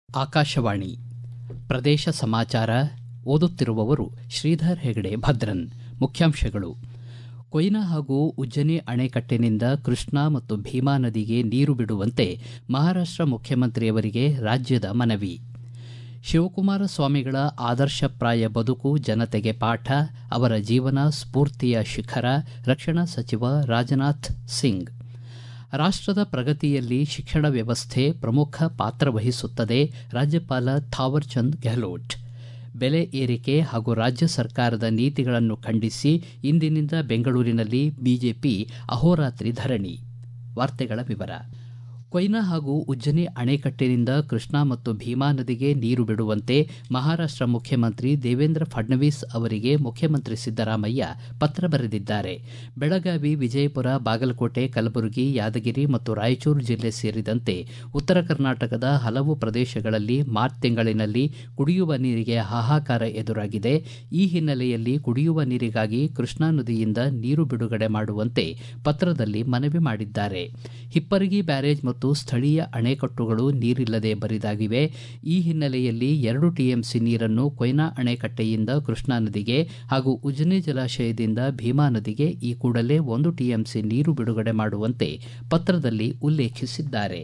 ಆಕಾಶವಾಣಿ ಪ್ರದೇಶ ಸಮಾಚಾರ ಓದುತ್ತಿರುವವರು ಶ್ರೀಧರ್ ಹೆಗಡೆ ಭದ್ರನ್ ಮುಖ್ಯಾಂಶಗಳು ಕೊಯ್ನಾ ಹಾಗೂ ಉಜ್ಜನಿ ಅಣೆಕಟ್ಟಿನಿಂದ ಕೃಷ್ಣಾ ಮತ್ತು ಭೀಮಾ ನದಿಗೆ ನೀರು ಬಿಡುವಂತೆ ಮಹಾರಾಷ್ಟ ಮುಖ್ಯಮಂತ್ರಿಯವರಿಗೆ ರಾಜ್ಯದ ಮನವಿ ಶಿವಕುಮಾರ ಸ್ವಾಮಿಗಳ ಆದರ್ಶಪ್ರಾಯ ಬದುಕು ಜನತೆಗೆ ಪಾಠ ಅವರ ಜೀವನ ಸ್ಫೂರ್ತಿಯ ಶಿಖರ ರಕ್ಷಣಾ ಸಚಿವ ರಾಜನಾಥ್ ಸಿಂಗ್ ರಾಷ್ಟದ ಪ್ರಗತಿಯಲ್ಲಿ ಶಿಕ್ಷಣ ವ್ಯವಸ್ಥೆ ಪ್ರಮುಖ ಪಾತ್ರ ವಹಿಸುತ್ತದೆ ರಾಜ್ಯಪಾಲ ಥಾವರ್ಚಂದ್ ಗೆಹ್ಲೋಟ್ ಬೆಲೆ ಏರಿಕೆ ಹಾಗೂ ರಾಜ್ಯ ಸರ್ಕಾರದ ನೀತಿಗಳನ್ನು ಖಂಡಿಸಿ ಇಂದಿನಿಂದ ಬೆಂಗಳೂರಿನಲ್ಲಿ ಬಿಜೆಪಿ ಅಹೋರಾತ್ರಿ ಧರಣಿ ವಾರ್ತೆಗಳ ವಿವರ ಕೊಯ್ನಾ ಹಾಗೂ ಉಜ್ಜನಿ ಅಣೆಕಟ್ಟಿನಿಂದ ಕೃಷ್ಣಾ ಮತ್ತು ಭೀಮಾ ನದಿಗೆ ನೀರು ಬಿಡುವಂತೆ ಮಹಾರಾಷ್ಟ ಮುಖ್ಯಮಂತ್ರಿ ದೇವೇಂದ್ರ ಫಡ್ನವೀಸ್ ಅವರಿಗೆ ಮುಖ್ಯಮಂತ್ರಿ ಸಿದ್ದರಾಮಯ್ಯ ಪತ್ರ ಬರೆದಿದ್ದಾರೆ ಬೆಳಗಾವಿ ವಿಜಯಪುರ ಬಾಗಲಕೋಟೆ ಕಲಬುರಗಿ ಯಾದಗಿರಿ ಮತ್ತು ರಾಯಚೂರು ಜಿಲ್ಲೆ ಸೇರಿದಂತೆ ಉತ್ತರ ಕರ್ನಾಟಕದ ಹಲವು ಪ್ರದೇಶಗಳಲ್ಲಿ ಮಾರ್ಚ್ ತಿಂಗಳಿನಲ್ಲಿ ಕುಡಿಯುವ ನೀರಿಗೆ ಹಾಹಾಕಾರ ಎದುರಾಗಿದೆ ಈ ಹಿನ್ನೆಲೆಯಲ್ಲಿ ಕುಡಿಯುವ ನೀರಿಗಾಗಿ ಕೃಷ್ಣಾ ನದಿಯಿಂದ ನೀರು ಬಿಡುಗಡೆ ಮಾಡುವಂತೆ ಪತ್ರದಲ್ಲಿ ಮನವಿ ಮಾಡಿದ್ದಾರೆ ಹಿಪ್ಪರಗಿ ಬ್ಯಾರೇಜ್ ಮತ್ತು ಸ್ಥಳೀಯ ಅಣೆಕಟ್ಟುಗಳು ನೀರಿಲ್ಲದೆ ಬರಿದಾಗಿವೆ ಈ ಹಿನ್ನೆಲೆಯಲ್ಲಿ ಎರಡು ಟಿಎಂಸಿ ನೀರನ್ನು ಕೊಯ್ನಾ ಅಣೆಕಟ್ಟೆಯಿಂದ ಕೃಷ್ಣಾ ನದಿಗೆ ಹಾಗೂ ಉಜನಿ ಜಲಾಶಯದಿಂದ ಭೀಮಾ ನದಿಗೆ ಈ ಕೂಡಲೇ ಒಂದು ಟಿಎಂಸಿ ನೀರು ಬಿಡುಗಡೆ ಮಾಡುವಂತೆ ಪತ್ರದಲ್ಲಿ ಉಲ್ಲೇಖಿಸಿದ್ದಾರೆ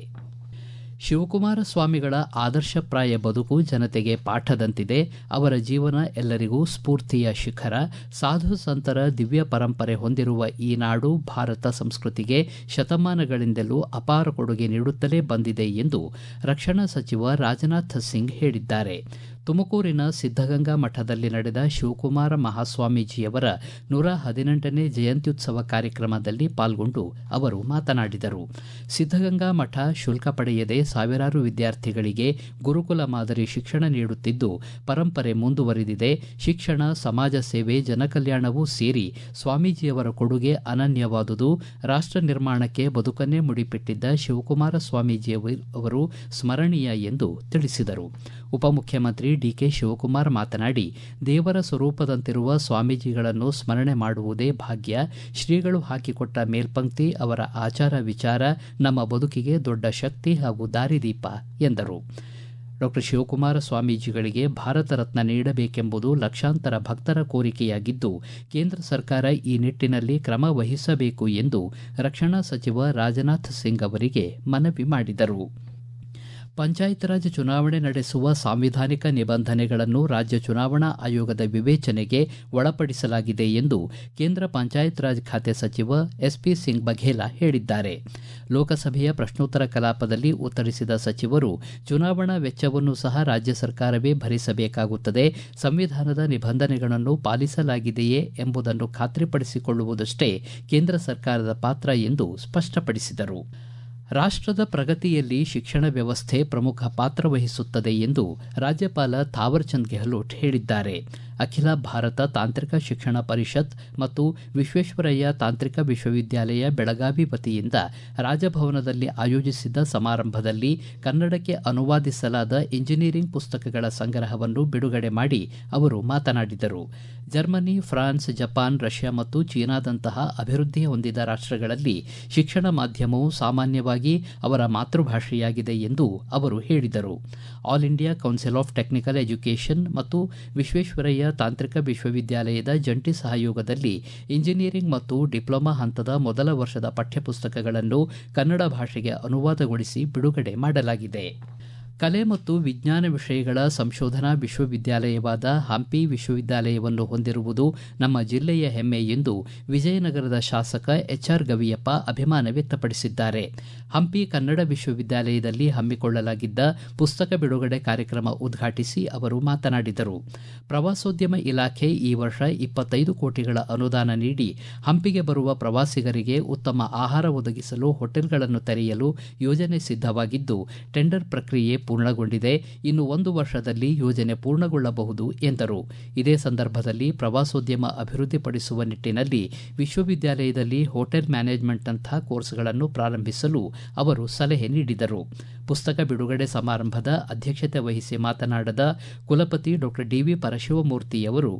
ಶಿವಕುಮಾರ ಸ್ವಾಮಿಗಳ ಆದರ್ಶಪ್ರಾಯ ಬದುಕು ಜನತೆಗೆ ಪಾಠದಂತಿದೆ ಅವರ ಜೀವನ ಎಲ್ಲರಿಗೂ ಸ್ಫೂರ್ತಿಯ ಶಿಖರ ಸಾಧು ಸಂತರ ದಿವ್ಯ ಪರಂಪರೆ ಹೊಂದಿರುವ ಈ ನಾಡು ಭಾರತ ಸಂಸ್ಕೃತಿಗೆ ಶತಮಾನಗಳಿಂದಲೂ ಅಪಾರ ಕೊಡುಗೆ ನೀಡುತ್ತಲೇ ಬಂದಿದೆ ಎಂದು ರಕ್ಷಣಾ ಸಚಿವ ರಾಜನಾಥ್ ಸಿಂಗ್ ಹೇಳಿದ್ದಾರೆ ತುಮಕೂರಿನ ಸಿದ್ದಗಂಗಾ ಮಠದಲ್ಲಿ ನಡೆದ ಶಿವಕುಮಾರ ಮಹಾಸ್ವಾಮೀಜಿಯವರ ನೂರ ಹದಿನೆಂಟನೇ ಜಯಂತ್ಯುತ್ಸವ ಕಾರ್ಯಕ್ರಮದಲ್ಲಿ ಪಾಲ್ಗೊಂಡು ಅವರು ಮಾತನಾಡಿದರು ಸಿದ್ದಗಂಗಾ ಮಠ ಶುಲ್ಕ ಪಡೆಯದೆ ಸಾವಿರಾರು ವಿದ್ಯಾರ್ಥಿಗಳಿಗೆ ಗುರುಕುಲ ಮಾದರಿ ಶಿಕ್ಷಣ ನೀಡುತ್ತಿದ್ದು ಪರಂಪರೆ ಮುಂದುವರಿದಿದೆ ಶಿಕ್ಷಣ ಸಮಾಜ ಸೇವೆ ಜನಕಲ್ಯಾಣವೂ ಸೇರಿ ಸ್ವಾಮೀಜಿಯವರ ಕೊಡುಗೆ ಅನನ್ಯವಾದುದು ರಾಷ್ಟ ನಿರ್ಮಾಣಕ್ಕೆ ಬದುಕನ್ನೇ ಮುಡಿಪಿಟ್ಟಿದ್ದ ಶಿವಕುಮಾರ ಸ್ವಾಮೀಜಿಯವರು ಸ್ಮರಣೀಯ ಎಂದು ತಿಳಿಸಿದರು ಉಪಮುಖ್ಯಮಂತ್ರಿ ಡಿಕೆ ಶಿವಕುಮಾರ್ ಮಾತನಾಡಿ ದೇವರ ಸ್ವರೂಪದಂತಿರುವ ಸ್ವಾಮೀಜಿಗಳನ್ನು ಸ್ಮರಣೆ ಮಾಡುವುದೇ ಭಾಗ್ಯ ಶ್ರೀಗಳು ಹಾಕಿಕೊಟ್ಟ ಮೇಲ್ಪಂಕ್ತಿ ಅವರ ಆಚಾರ ವಿಚಾರ ನಮ್ಮ ಬದುಕಿಗೆ ದೊಡ್ಡ ಶಕ್ತಿ ಹಾಗೂ ದಾರಿದೀಪ ಎಂದರು ಡಾಕ್ಟರ್ ಶಿವಕುಮಾರ ಸ್ವಾಮೀಜಿಗಳಿಗೆ ಭಾರತ ರತ್ನ ನೀಡಬೇಕೆಂಬುದು ಲಕ್ಷಾಂತರ ಭಕ್ತರ ಕೋರಿಕೆಯಾಗಿದ್ದು ಕೇಂದ್ರ ಸರ್ಕಾರ ಈ ನಿಟ್ಟಿನಲ್ಲಿ ಕ್ರಮ ವಹಿಸಬೇಕು ಎಂದು ರಕ್ಷಣಾ ಸಚಿವ ರಾಜನಾಥ್ ಸಿಂಗ್ ಅವರಿಗೆ ಮನವಿ ಮಾಡಿದರು ಪಂಚಾಯತ್ ರಾಜ್ ಚುನಾವಣೆ ನಡೆಸುವ ಸಾಂವಿಧಾನಿಕ ನಿಬಂಧನೆಗಳನ್ನು ರಾಜ್ಯ ಚುನಾವಣಾ ಆಯೋಗದ ವಿವೇಚನೆಗೆ ಒಳಪಡಿಸಲಾಗಿದೆ ಎಂದು ಕೇಂದ್ರ ಪಂಚಾಯತ್ ರಾಜ್ ಖಾತೆ ಸಚಿವ ಎಸ್ಪಿ ಸಿಂಗ್ ಬಘೇಲಾ ಹೇಳಿದ್ದಾರೆ ಲೋಕಸಭೆಯ ಪ್ರಶ್ನೋತ್ತರ ಕಲಾಪದಲ್ಲಿ ಉತ್ತರಿಸಿದ ಸಚಿವರು ಚುನಾವಣಾ ವೆಚ್ಚವನ್ನು ಸಹ ರಾಜ್ಯ ಸರ್ಕಾರವೇ ಭರಿಸಬೇಕಾಗುತ್ತದೆ ಸಂವಿಧಾನದ ನಿಬಂಧನೆಗಳನ್ನು ಪಾಲಿಸಲಾಗಿದೆಯೇ ಎಂಬುದನ್ನು ಖಾತ್ರಿಪಡಿಸಿಕೊಳ್ಳುವುದಷ್ಟೇ ಕೇಂದ್ರ ಸರ್ಕಾರದ ಪಾತ್ರ ಎಂದು ಸ್ಪಷ್ಟಪಡಿಸಿದರು ರಾಷ್ಟದ ಪ್ರಗತಿಯಲ್ಲಿ ಶಿಕ್ಷಣ ವ್ಯವಸ್ಥೆ ಪ್ರಮುಖ ಪಾತ್ರ ವಹಿಸುತ್ತದೆ ಎಂದು ರಾಜ್ಯಪಾಲ ಥಾವರ್ಚಂದ್ ಗೆಹ್ಲೋಟ್ ಹೇಳಿದ್ದಾರೆ ಅಖಿಲ ಭಾರತ ತಾಂತ್ರಿಕ ಶಿಕ್ಷಣ ಪರಿಷತ್ ಮತ್ತು ವಿಶ್ವೇಶ್ವರಯ್ಯ ತಾಂತ್ರಿಕ ವಿಶ್ವವಿದ್ಯಾಲಯ ಬೆಳಗಾವಿ ವತಿಯಿಂದ ರಾಜಭವನದಲ್ಲಿ ಆಯೋಜಿಸಿದ್ದ ಸಮಾರಂಭದಲ್ಲಿ ಕನ್ನಡಕ್ಕೆ ಅನುವಾದಿಸಲಾದ ಇಂಜಿನಿಯರಿಂಗ್ ಪುಸ್ತಕಗಳ ಸಂಗ್ರಹವನ್ನು ಬಿಡುಗಡೆ ಮಾಡಿ ಅವರು ಮಾತನಾಡಿದರು ಜರ್ಮನಿ ಫ್ರಾನ್ಸ್ ಜಪಾನ್ ರಷ್ಯಾ ಮತ್ತು ಚೀನಾದಂತಹ ಅಭಿವೃದ್ಧಿ ಹೊಂದಿದ ರಾಷ್ಟಗಳಲ್ಲಿ ಶಿಕ್ಷಣ ಮಾಧ್ಯಮವು ಸಾಮಾನ್ಯವಾಗಿ ಅವರ ಮಾತೃಭಾಷೆಯಾಗಿದೆ ಎಂದು ಅವರು ಹೇಳಿದರು all India council of technical education ಮತ್ತು ವಿಶ್ವೇಶ್ವರಯ್ಯ ತಾಂತ್ರಿಕ ವಿಶ್ವವಿದ್ಯಾಲಯದ ಜಂಟಿ ಸಹಯೋಗದಲ್ಲಿ ಇಂಜಿನಿಯರಿಂಗ್ ಮತ್ತು ಡಿಪ್ಲೊಮಾ ಹಂತದ ಮೊದಲ ವರ್ಷದ ಪಠ್ಯಪುಸ್ತಕಗಳನ್ನು ಕನ್ನಡ ಭಾಷೆಗೆ ಅನುವಾದಗೊಳಿಸಿ ಬಿಡುಗಡೆ ಮಾಡಲಾಗಿದೆ ಕಲೆ ಮತ್ತು ವಿಜ್ಞಾನ ವಿಷಯಗಳ ಸಂಶೋಧನಾ ವಿಶ್ವವಿದ್ಯಾಲಯವಾದ ಹಂಪಿ ವಿಶ್ವವಿದ್ಯಾಲಯವನ್ನು ಹೊಂದಿರುವುದು ನಮ್ಮ ಜಿಲ್ಲೆಯ ಹೆಮ್ಮೆ ಎಂದು ವಿಜಯನಗರದ ಶಾಸಕ ಎಚ್ಆರ್ ಗವಿಯಪ್ಪ ಅಭಿಮಾನ ವ್ಯಕ್ತಪಡಿಸಿದ್ದಾರೆ ಹಂಪಿ ಕನ್ನಡ ವಿಶ್ವವಿದ್ಯಾಲಯದಲ್ಲಿ ಹಮ್ಮಿಕೊಳ್ಳಲಾಗಿದ್ದ ಪುಸ್ತಕ ಬಿಡುಗಡೆ ಕಾರ್ಯಕ್ರಮ ಉದ್ಘಾಟಿಸಿ ಅವರು ಮಾತನಾಡಿದರು ಪ್ರವಾಸೋದ್ಯಮ ಇಲಾಖೆ ಈ ವರ್ಷ ಇಪ್ಪತ್ತೈದು ಕೋಟಿಗಳ ಅನುದಾನ ನೀಡಿ ಹಂಪಿಗೆ ಬರುವ ಪ್ರವಾಸಿಗರಿಗೆ ಉತ್ತಮ ಆಹಾರ ಒದಗಿಸಲು ಹೋಟೆಲ್ಗಳನ್ನು ತೆರೆಯಲು ಯೋಜನೆ ಸಿದ್ದವಾಗಿದ್ದು ಟೆಂಡರ್ ಪ್ರಕ್ರಿಯೆ ಪೂರ್ಣಗೊಂಡಿದೆ ಇನ್ನು ಒಂದು ವರ್ಷದಲ್ಲಿ ಯೋಜನೆ ಪೂರ್ಣಗೊಳ್ಳಬಹುದು ಎಂದರು ಇದೇ ಸಂದರ್ಭದಲ್ಲಿ ಪ್ರವಾಸೋದ್ಯಮ ಅಭಿವೃದ್ಧಿಪಡಿಸುವ ನಿಟ್ಟಿನಲ್ಲಿ ವಿಶ್ವವಿದ್ಯಾಲಯದಲ್ಲಿ ಹೋಟೆಲ್ ಮ್ಯಾನೇಜ್ಮೆಂಟ್ನಂತಹ ಕೋರ್ಸ್ಗಳನ್ನು ಪ್ರಾರಂಭಿಸಲು ಅವರು ಸಲಹೆ ನೀಡಿದರು ಪುಸ್ತಕ ಬಿಡುಗಡೆ ಸಮಾರಂಭದ ಅಧ್ಯಕ್ಷತೆ ವಹಿಸಿ ಮಾತನಾಡಿದ ಕುಲಪತಿ ಡಾಕ್ಟರ್ ಡಿ ವಿ ಪರಶಿವಮೂರ್ತಿಯವರು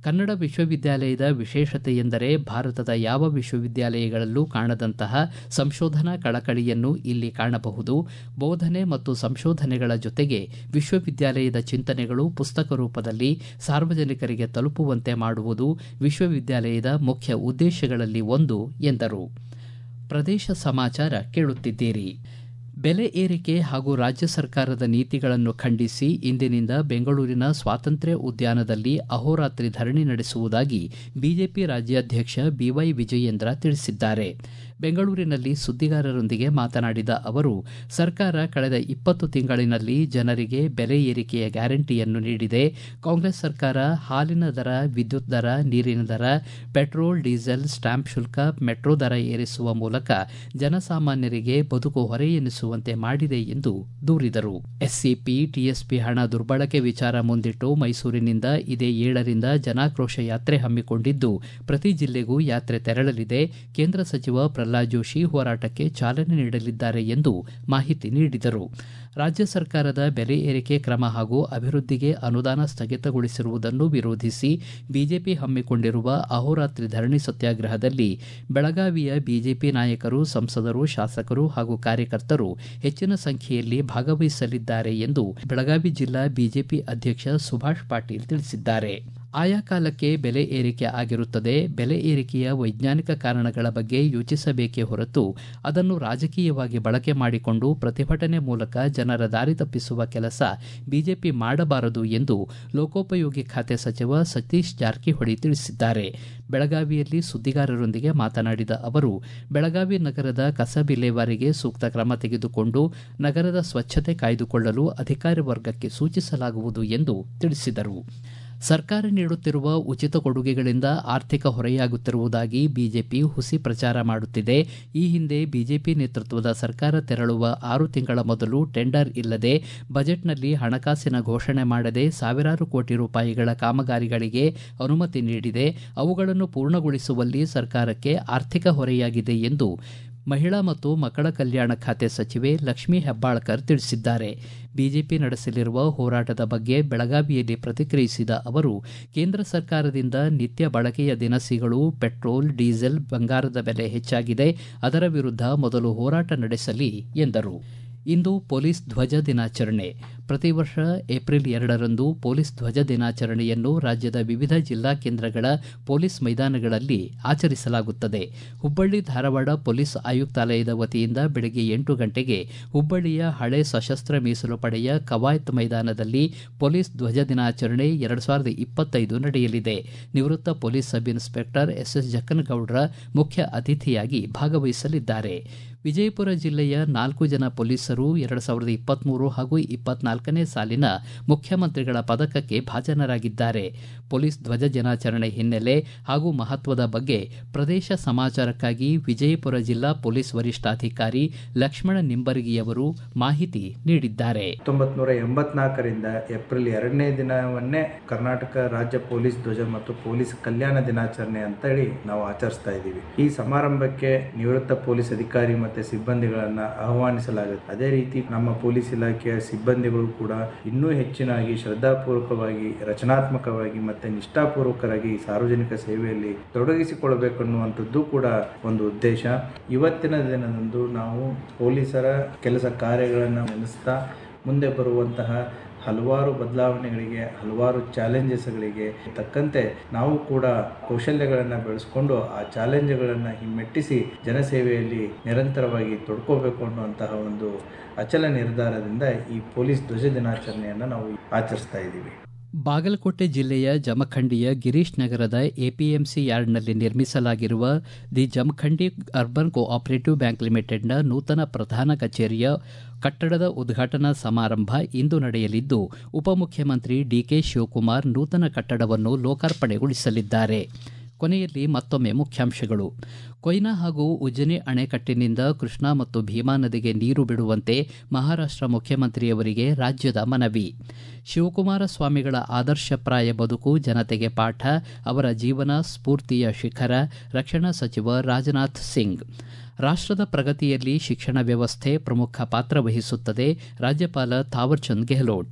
ಕನ್ನಡ ವಿಶ್ವವಿದ್ಯಾಲಯದ ವಿಶೇಷತೆ ಎಂದರೆ ಭಾರತದ ಯಾವ ವಿಶ್ವವಿದ್ಯಾಲಯಗಳಲ್ಲೂ ಕಾಣದಂತಹ ಸಂಶೋಧನಾ ಕಳಕಳಿಯನ್ನು ಇಲ್ಲಿ ಕಾಣಬಹುದು ಬೋಧನೆ ಮತ್ತು ಸಂಶೋಧನೆಗಳ ಜೊತೆಗೆ ವಿಶ್ವವಿದ್ಯಾಲಯದ ಚಿಂತನೆಗಳು ಪುಸ್ತಕ ರೂಪದಲ್ಲಿ ಸಾರ್ವಜನಿಕರಿಗೆ ತಲುಪುವಂತೆ ಮಾಡುವುದು ವಿಶ್ವವಿದ್ಯಾಲಯದ ಮುಖ್ಯ ಉದ್ದೇಶಗಳಲ್ಲಿ ಒಂದು ಎಂದರು ಪ್ರದೇಶ ಸಮಾಚಾರ ಕೇಳುತ್ತಿದ್ದೀರಿ ಬೆಲೆ ಏರಿಕೆ ಹಾಗೂ ರಾಜ್ಯ ಸರ್ಕಾರದ ನೀತಿಗಳನ್ನು ಖಂಡಿಸಿ ಇಂದಿನಿಂದ ಬೆಂಗಳೂರಿನ ಸ್ವಾತಂತ್ರ್ಯ ಉದ್ಯಾನದಲ್ಲಿ ಅಹೋರಾತ್ರಿ ಧರಣಿ ನಡೆಸುವುದಾಗಿ ಬಿಜೆಪಿ ರಾಜ್ಯಾಧ್ಯಕ್ಷ ಬಿವೈ ವಿಜಯೇಂದ್ರ ತಿಳಿಸಿದ್ದಾರೆ ಬೆಂಗಳೂರಿನಲ್ಲಿ ಸುದ್ದಿಗಾರರೊಂದಿಗೆ ಮಾತನಾಡಿದ ಅವರು ಸರ್ಕಾರ ಕಳೆದ ಇಪ್ಪತ್ತು ತಿಂಗಳಿನಲ್ಲಿ ಜನರಿಗೆ ಬೆಲೆ ಏರಿಕೆಯ ಗ್ಯಾರಂಟಿಯನ್ನು ನೀಡಿದೆ ಕಾಂಗ್ರೆಸ್ ಸರ್ಕಾರ ಹಾಲಿನ ದರ ವಿದ್ಯುತ್ ದರ ನೀರಿನ ದರ ಪೆಟ್ರೋಲ್ ಡೀಸೆಲ್ ಸ್ಟಾಂಪ್ ಶುಲ್ಕ ಮೆಟ್ರೋ ದರ ಏರಿಸುವ ಮೂಲಕ ಜನಸಾಮಾನ್ಯರಿಗೆ ಬದುಕು ಹೊರೆ ಎನಿಸುವಂತೆ ಮಾಡಿದೆ ಎಂದು ದೂರಿದರು ಎಸ್ಸಿಪಿ ಟಿಎಸ್ಪಿ ಹಣ ದುರ್ಬಳಕೆ ವಿಚಾರ ಮುಂದಿಟ್ಟು ಮೈಸೂರಿನಿಂದ ಇದೇ ಏಳರಿಂದ ಜನಾಕ್ರೋಶ ಯಾತ್ರೆ ಹಮ್ಮಿಕೊಂಡಿದ್ದು ಪ್ರತಿ ಜಿಲ್ಲೆಗೂ ಯಾತ್ರೆ ತೆರಳಲಿದೆ ಕೇಂದ್ರ ಸಚಿವ ಪ್ರಹ್ಲಾದ್ ಜೋಶಿ ಹೋರಾಟಕ್ಕೆ ಚಾಲನೆ ನೀಡಲಿದ್ದಾರೆ ಎಂದು ಮಾಹಿತಿ ನೀಡಿದರು ರಾಜ್ಯ ಸರ್ಕಾರದ ಬೆಲೆ ಏರಿಕೆ ಕ್ರಮ ಹಾಗೂ ಅಭಿವೃದ್ಧಿಗೆ ಅನುದಾನ ಸ್ಥಗಿತಗೊಳಿಸಿರುವುದನ್ನು ವಿರೋಧಿಸಿ ಬಿಜೆಪಿ ಹಮ್ಮಿಕೊಂಡಿರುವ ಅಹೋರಾತ್ರಿ ಧರಣಿ ಸತ್ಯಾಗ್ರಹದಲ್ಲಿ ಬೆಳಗಾವಿಯ ಬಿಜೆಪಿ ನಾಯಕರು ಸಂಸದರು ಶಾಸಕರು ಹಾಗೂ ಕಾರ್ಯಕರ್ತರು ಹೆಚ್ಚಿನ ಸಂಖ್ಯೆಯಲ್ಲಿ ಭಾಗವಹಿಸಲಿದ್ದಾರೆ ಎಂದು ಬೆಳಗಾವಿ ಜಿಲ್ಲಾ ಬಿಜೆಪಿ ಅಧ್ಯಕ್ಷ ಸುಭಾಷ್ ಪಾಟೀಲ್ ತಿಳಿಸಿದ್ದಾರೆ ಆಯಾ ಕಾಲಕ್ಕೆ ಬೆಲೆ ಏರಿಕೆ ಆಗಿರುತ್ತದೆ ಬೆಲೆ ಏರಿಕೆಯ ವೈಜ್ಞಾನಿಕ ಕಾರಣಗಳ ಬಗ್ಗೆ ಯೋಚಿಸಬೇಕೇ ಹೊರತು ಅದನ್ನು ರಾಜಕೀಯವಾಗಿ ಬಳಕೆ ಮಾಡಿಕೊಂಡು ಪ್ರತಿಭಟನೆ ಮೂಲಕ ಜನರ ದಾರಿ ತಪ್ಪಿಸುವ ಕೆಲಸ ಬಿಜೆಪಿ ಮಾಡಬಾರದು ಎಂದು ಲೋಕೋಪಯೋಗಿ ಖಾತೆ ಸಚಿವ ಸತೀಶ್ ಜಾರಕಿಹೊಳಿ ತಿಳಿಸಿದ್ದಾರೆ ಬೆಳಗಾವಿಯಲ್ಲಿ ಸುದ್ದಿಗಾರರೊಂದಿಗೆ ಮಾತನಾಡಿದ ಅವರು ಬೆಳಗಾವಿ ನಗರದ ಕಸ ವಿಲೇವಾರಿಗೆ ಸೂಕ್ತ ಕ್ರಮ ತೆಗೆದುಕೊಂಡು ನಗರದ ಸ್ವಚ್ಛತೆ ಕಾಯ್ದುಕೊಳ್ಳಲು ಅಧಿಕಾರಿ ವರ್ಗಕ್ಕೆ ಸೂಚಿಸಲಾಗುವುದು ಎಂದು ತಿಳಿಸಿದರು ಸರ್ಕಾರ ನೀಡುತ್ತಿರುವ ಉಚಿತ ಕೊಡುಗೆಗಳಿಂದ ಆರ್ಥಿಕ ಹೊರೆಯಾಗುತ್ತಿರುವುದಾಗಿ ಬಿಜೆಪಿ ಹುಸಿ ಪ್ರಚಾರ ಮಾಡುತ್ತಿದೆ ಈ ಹಿಂದೆ ಬಿಜೆಪಿ ನೇತೃತ್ವದ ಸರ್ಕಾರ ತೆರಳುವ ಆರು ತಿಂಗಳ ಮೊದಲು ಟೆಂಡರ್ ಇಲ್ಲದೆ ಬಜೆಟ್ನಲ್ಲಿ ಹಣಕಾಸಿನ ಘೋಷಣೆ ಮಾಡದೆ ಸಾವಿರಾರು ಕೋಟಿ ರೂಪಾಯಿಗಳ ಕಾಮಗಾರಿಗಳಿಗೆ ಅನುಮತಿ ನೀಡಿದೆ ಅವುಗಳನ್ನು ಪೂರ್ಣಗೊಳಿಸುವಲ್ಲಿ ಸರ್ಕಾರಕ್ಕೆ ಆರ್ಥಿಕ ಹೊರೆಯಾಗಿದೆ ಎಂದು ಮಹಿಳಾ ಮತ್ತು ಮಕ್ಕಳ ಕಲ್ಯಾಣ ಖಾತೆ ಸಚಿವೆ ಲಕ್ಷ್ಮೀ ಹೆಬ್ಬಾಳ್ಕರ್ ತಿಳಿಸಿದ್ದಾರೆ ಬಿಜೆಪಿ ನಡೆಸಲಿರುವ ಹೋರಾಟದ ಬಗ್ಗೆ ಬೆಳಗಾವಿಯಲ್ಲಿ ಪ್ರತಿಕ್ರಿಯಿಸಿದ ಅವರು ಕೇಂದ್ರ ಸರ್ಕಾರದಿಂದ ನಿತ್ಯ ಬಳಕೆಯ ದಿನಸಿಗಳು ಪೆಟ್ರೋಲ್ ಡೀಸೆಲ್ ಬಂಗಾರದ ಬೆಲೆ ಹೆಚ್ಚಾಗಿದೆ ಅದರ ವಿರುದ್ಧ ಮೊದಲು ಹೋರಾಟ ನಡೆಸಲಿ ಎಂದರು ಇಂದು ಪೊಲೀಸ್ ಧ್ವಜ ದಿನಾಚರಣೆ ಪ್ರತಿ ವರ್ಷ ಏಪ್ರಿಲ್ ಎರಡರಂದು ಪೊಲೀಸ್ ಧ್ವಜ ದಿನಾಚರಣೆಯನ್ನು ರಾಜ್ಯದ ವಿವಿಧ ಜಿಲ್ಲಾ ಕೇಂದ್ರಗಳ ಪೊಲೀಸ್ ಮೈದಾನಗಳಲ್ಲಿ ಆಚರಿಸಲಾಗುತ್ತದೆ ಹುಬ್ಬಳ್ಳಿ ಧಾರವಾಡ ಪೊಲೀಸ್ ಆಯುಕ್ತಾಲಯದ ವತಿಯಿಂದ ಬೆಳಗ್ಗೆ ಎಂಟು ಗಂಟೆಗೆ ಹುಬ್ಬಳ್ಳಿಯ ಹಳೆ ಸಶಸ್ತ್ರ ಮೀಸಲು ಪಡೆಯ ಕವಾಯತ್ ಮೈದಾನದಲ್ಲಿ ಪೊಲೀಸ್ ಧ್ವಜ ದಿನಾಚರಣೆ ಎರಡು ಸಾವಿರದ ಇಪ್ಪತ್ತೈದು ನಡೆಯಲಿದೆ ನಿವೃತ್ತ police sub inspector S S Jakkanagoudra ಮುಖ್ಯ ಅತಿಥಿಯಾಗಿ ಭಾಗವಹಿಸಲಿದ್ದಾರೆ ವಿಜಯಪುರ ಜಿಲ್ಲೆಯ ನಾಲ್ಕು ಜನ ಪೊಲೀಸರು ಎರಡು ಸಾವಿರದ ಇಪ್ಪತ್ಮೂರು ಹಾಗೂ ಇಪ್ಪತ್ನಾಲ್ಕನೇ ಸಾಲಿನ ಮುಖ್ಯಮಂತ್ರಿಗಳ ಪದಕಕ್ಕೆ ಭಾಜನರಾಗಿದ್ದಾರೆ ಪೊಲೀಸ್ ಧ್ವಜ ದಿನಾಚರಣೆ ಹಿನ್ನೆಲೆ ಹಾಗೂ ಮಹತ್ವದ ಬಗ್ಗೆ ಪ್ರದೇಶ ಸಮಾಚಾರಕ್ಕಾಗಿ ವಿಜಯಪುರ ಜಿಲ್ಲಾ ಪೊಲೀಸ್ ವರಿಷ್ಠಾಧಿಕಾರಿ ಲಕ್ಷ್ಮಣ ನಿಂಬರ್ಗಿಯವರು ಮಾಹಿತಿ ನೀಡಿದ್ದಾರೆ ಹತ್ತೊಂಬತ್ ನೂರ ಎಂಬತ್ನಾಲ್ಕರಿಂದ ಏಪ್ರಿಲ್ ಎರಡನೇ ದಿನವನ್ನೇ ಕರ್ನಾಟಕ ರಾಜ್ಯ ಪೊಲೀಸ್ ಧ್ವಜ ಮತ್ತು ಪೊಲೀಸ್ ಕಲ್ಯಾಣ ದಿನಾಚರಣೆ ಅಂತ ಹೇಳಿ ನಾವು ಆಚರಿಸ್ತಾ ಇದ್ದೀವಿ ಈ ಸಮಾರಂಭಕ್ಕೆ ನಿವೃತ್ತ ಪೊಲೀಸ್ ಅಧಿಕಾರಿ ಮತ್ತು ಸಿಬ್ಬಂದಿಗಳನ್ನ ಆಹ್ವಾನಿಸಲಾಗುತ್ತೆ ಅದೇ ರೀತಿ ನಮ್ಮ ಪೊಲೀಸ್ ಇಲಾಖೆಯ ಸಿಬ್ಬಂದಿಗಳು ಕೂಡ ಇನ್ನೂ ಹೆಚ್ಚಿನಾಗಿ ಶ್ರದ್ಧಾಪೂರ್ವಕವಾಗಿ ರಚನಾತ್ಮಕವಾಗಿ ಮತ್ತೆ ನಿಷ್ಠಾಪೂರ್ವಕರಾಗಿ ಸಾರ್ವಜನಿಕ ಸೇವೆಯಲ್ಲಿ ತೊಡಗಿಸಿಕೊಳ್ಳಬೇಕು ಅನ್ನುವಂಥದ್ದು ಕೂಡ ಒಂದು ಉದ್ದೇಶ ಇವತ್ತಿನ ದಿನದಂದು ನಾವು ಪೊಲೀಸರ ಕೆಲಸ ಕಾರ್ಯಗಳನ್ನು ನೆನೆಸ್ತಾ ಮುಂದೆ ಬರುವಂತಹ ಹಲವಾರು ಬದಲಾವಣೆಗಳಿಗೆ ಹಲವಾರು ಚಾಲೆಂಜಸ್ಗಳಿಗೆ ತಕ್ಕಂತೆ ನಾವು ಕೂಡ ಕೌಶಲ್ಯಗಳನ್ನು ಬೆಳೆಸ್ಕೊಂಡು ಆ ಚಾಲೆಂಜ್ಗಳನ್ನು ಹಿಮ್ಮೆಟ್ಟಿಸಿ ಜನಸೇವೆಯಲ್ಲಿ ನಿರಂತರವಾಗಿ ತೊಡ್ಕೋಬೇಕು ಅನ್ನುವಂತಹ ಒಂದು ಅಚಲ ನಿರ್ಧಾರದಿಂದ ಈ ಪೊಲೀಸ್ ಧ್ವಜ ದಿನಾಚರಣೆಯನ್ನು ನಾವು ಆಚರಿಸ್ತಾ ಇದ್ದೀವಿ ಬಾಗಲಕೋಟೆ ಜಿಲ್ಲೆಯ ಜಮಖಂಡಿಯ ಗಿರೀಶ್ ನಗರದ ಎಪಿಎಂಸಿ ಯಾರ್ಡ್ನಲ್ಲಿ ನಿರ್ಮಿಸಲಾಗಿರುವ the Jamkhandi urban cooperative bank ಲಿಮಿಟೆಡ್ನ ನೂತನ ಪ್ರಧಾನ ಕಚೇರಿಯ ಕಟ್ಟಡದ ಉದ್ಘಾಟನಾ ಸಮಾರಂಭ ಇಂದು ನಡೆಯಲಿದ್ದು ಉಪಮುಖ್ಯಮಂತ್ರಿ ಡಿಕೆ ಶಿವಕುಮಾರ್ ನೂತನ ಕಟ್ಟಡವನ್ನು ಲೋಕಾರ್ಪಣೆಗೊಳಿಸಲಿದ್ದಾರೆ ಕೊನೆಯಲ್ಲಿ ಮತ್ತೊಮ್ಮೆ ಮುಖ್ಯಾಂಶಗಳು ಕೊಯ್ನಾ ಹಾಗೂ ಉಜ್ಜನಿ ಅಣೆಕಟ್ಟಿನಿಂದ ಕೃಷ್ಣಾ ಮತ್ತು ಭೀಮಾ ನದಿಗೆ ನೀರು ಬಿಡುವಂತೆ ಮಹಾರಾಷ್ಟ ಮುಖ್ಯಮಂತ್ರಿಯವರಿಗೆ ರಾಜ್ಯದ ಮನವಿ ಶಿವಕುಮಾರ ಸ್ವಾಮಿಗಳ ಆದರ್ಶಪ್ರಾಯ ಬದುಕು ಜನತೆಗೆ ಪಾಠ ಅವರ ಜೀವನ ಸ್ಫೂರ್ತಿಯ ಶಿಖರ ರಕ್ಷಣಾ ಸಚಿವ ರಾಜನಾಥ್ ಸಿಂಗ್ ರಾಷ್ಟದ ಪ್ರಗತಿಯಲ್ಲಿ ಶಿಕ್ಷಣ ವ್ಯವಸ್ಥೆ ಪ್ರಮುಖ ಪಾತ್ರ ವಹಿಸುತ್ತದೆ ರಾಜ್ಯಪಾಲ ಥಾವರ್ಚಂದ್ ಗೆಹ್ಲೋಟ್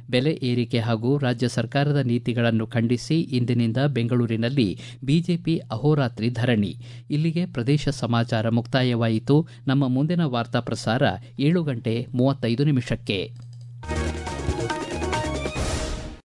ಬೆಲೆ ಏರಿಕೆ ಹಾಗೂ ರಾಜ್ಯ ಸರ್ಕಾರದ ನೀತಿಗಳನ್ನು ಖಂಡಿಸಿ ಇಂದಿನಿಂದ ಬೆಂಗಳೂರಿನಲ್ಲಿ ಬಿಜೆಪಿ ಅಹೋರಾತ್ರಿ ಧರಣಿ ಇಲ್ಲಿಗೆ ಪ್ರದೇಶ ಸಮಾಚಾರ ಮುಕ್ತಾಯವಾಯಿತು ನಮ್ಮ ಮುಂದಿನ ವಾರ್ತಾ ಪ್ರಸಾರ ಏಳು ಗಂಟೆ ಮೂವತ್ತೈದು ನಿಮಿಷಕ್ಕೆ